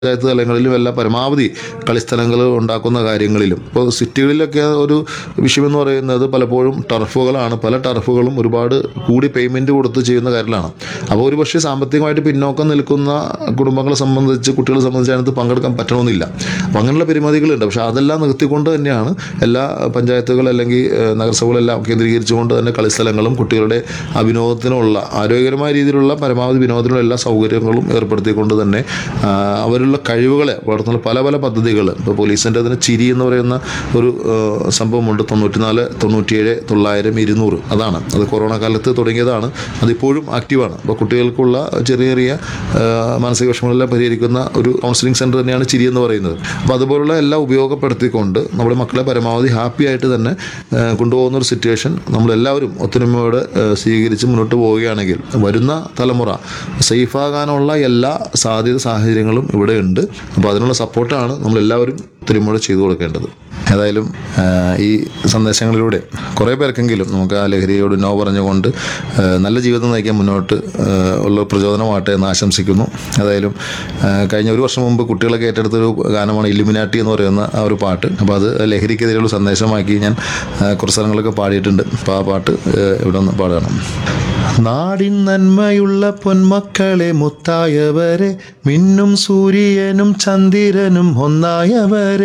പഞ്ചായത്ത് തലങ്ങളിലും എല്ലാം പരമാവധി കളിസ്ഥലങ്ങൾ ഉണ്ടാക്കുന്ന കാര്യങ്ങളിലും ഇപ്പോൾ സിറ്റികളിലൊക്കെ ഒരു വിഷയമെന്ന് പറയുന്നത് പലപ്പോഴും ടർഫുകളാണ് പല ടർഫുകളും ഒരുപാട് കൂടി പേയ്മെൻറ്റ് കൊടുത്ത് ചെയ്യുന്ന കാര്യങ്ങളാണ് അപ്പോൾ ഒരു പക്ഷേ സാമ്പത്തികമായിട്ട് പിന്നോക്കം നിൽക്കുന്ന കുടുംബങ്ങളെ സംബന്ധിച്ച് കുട്ടികളെ സംബന്ധിച്ച് അതിനകത്ത് പങ്കെടുക്കാൻ പറ്റണമെന്നില്ല അപ്പോൾ അങ്ങനെയുള്ള പരിമിതികളുണ്ട് പക്ഷേ അതെല്ലാം നിർത്തിക്കൊണ്ട് തന്നെയാണ് എല്ലാ പഞ്ചായത്തുകൾ അല്ലെങ്കിൽ ഏഹ്, നഗരസഭകളെല്ലാം കേന്ദ്രീകരിച്ചുകൊണ്ട് തന്നെ കളിസ്ഥലങ്ങളും കുട്ടികളുടെ ആ വിനോദത്തിനുള്ള ആരോഗ്യകരമായ രീതിയിലുള്ള പരമാവധി വിനോദത്തിനുള്ള എല്ലാ സൗകര്യങ്ങളും ഏർപ്പെടുത്തിക്കൊണ്ട് തന്നെ ആ, അവരുടെ കഴിവുകളെ വളർത്തുന്ന പല പല പദ്ധതികൾ ഇപ്പോൾ പോലീസിൻ്റെ അതിന് ചിരി എന്ന് പറയുന്ന ഒരു ഏഹ്, സംഭവമുണ്ട് തൊണ്ണൂറ്റിനാല് തൊണ്ണൂറ്റിയേഴ് തൊള്ളായിരം ഇരുന്നൂറ് അതാണ് അത് കൊറോണ കാലത്ത് തുടങ്ങിയതാണ് അതിപ്പോഴും ആക്റ്റീവാണ് അപ്പോൾ കുട്ടികൾക്കുള്ള ചെറിയ ചെറിയ ഏഹ്, മാനസിക വിഷമങ്ങളെല്ലാം പരിഹരിക്കുന്ന ഒരു കൗൺസിലിംഗ് സെൻറ്റർ തന്നെയാണ് ചിരി എന്ന് പറയുന്നത് അപ്പോൾ അതുപോലുള്ള എല്ലാം ഉപയോഗപ്പെടുത്തിക്കൊണ്ട് നമ്മുടെ മക്കളെ പരമാവധി ഹാപ്പി ആയിട്ട് തന്നെ ഏഹ്, കൊണ്ടുപോകുന്ന ഒരു സിറ്റുവേഷൻ നമ്മളെല്ലാവരും ഒത്തൊരുമയോടെ ഏഹ്, സ്വീകരിച്ച് മുന്നോട്ട് പോവുകയാണെങ്കിൽ വരുന്ന തലമുറ സേഫാകാനുള്ള എല്ലാ സാധ്യത സാഹചര്യങ്ങളും ഇവിടെ ഉണ്ട് അപ്പോൾ അതിനുള്ള സപ്പോർട്ടാണ് നമ്മളെല്ലാവരും ഒത്തൊരുമയോടെ ചെയ്തു കൊടുക്കേണ്ടത് ഏതായാലും ആ, ഈ സന്ദേശങ്ങളിലൂടെ കുറേ പേർക്കെങ്കിലും നമുക്ക് ആ ലഹരിയോട് നോ പറഞ്ഞുകൊണ്ട് ആ, നല്ല ജീവിതം നയിക്കാൻ മുന്നോട്ട് ആ, ഉള്ള പ്രചോദനമാകട്ടെ എന്ന് ആശംസിക്കുന്നു ഏതായാലും ആ, കഴിഞ്ഞ ഒരു വർഷം മുമ്പ് കുട്ടികളൊക്കെ ഏറ്റെടുത്തൊരു ഗാനമാണ് ഇലുമിനാട്ടി എന്ന് പറയുന്ന ആ ഒരു പാട്ട് അപ്പോൾ അത് ലഹരിക്കെതിരെയുള്ള സന്ദേശമാക്കി ഞാൻ ആ, കുറച്ച് സ്ഥലങ്ങളൊക്കെ പാടിയിട്ടുണ്ട് അപ്പോൾ ആ പാട്ട് ആ, ഇവിടെ ഒന്ന് പാടണം നാടിൻ നന്മയുള്ള പൊന്മക്കളെ മുത്തായവരെ മിന്നും സൂര്യനും ചന്ദ്രനും ഒന്നായവരെ